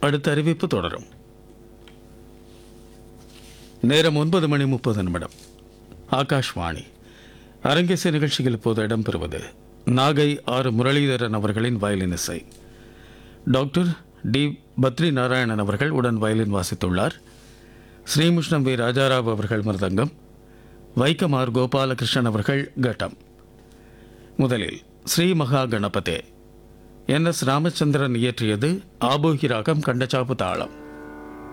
அடுத்த அறிவிப்பு தொடரும் நேரம் ஒன்பது மணி முப்பது நிமிடம் ஆகாஷ்வாணி அரங்கேச நிகழ்ச்சியில் இப்போது இடம்பெறுவது நாகை ஆர் முரளிதரன் அவர்களின் வயலின் இசை டாக்டர் டி பத்ரி நாராயணன் அவர்கள் உடன் வயலின் வாசித்துள்ளார் ஸ்ரீமுஷ்ணம் வி ராஜாராவ் அவர்கள் மிருதங்கம் வைக்கமார் கோபாலகிருஷ்ணன் அவர்கள் கட்டம் முதலில் ஸ்ரீ மகா கணபதே என் எஸ் ராமச்சந்திரன் இயற்றியது ஆபோகி ராகம் கண்டச்சாப்பு தாளம்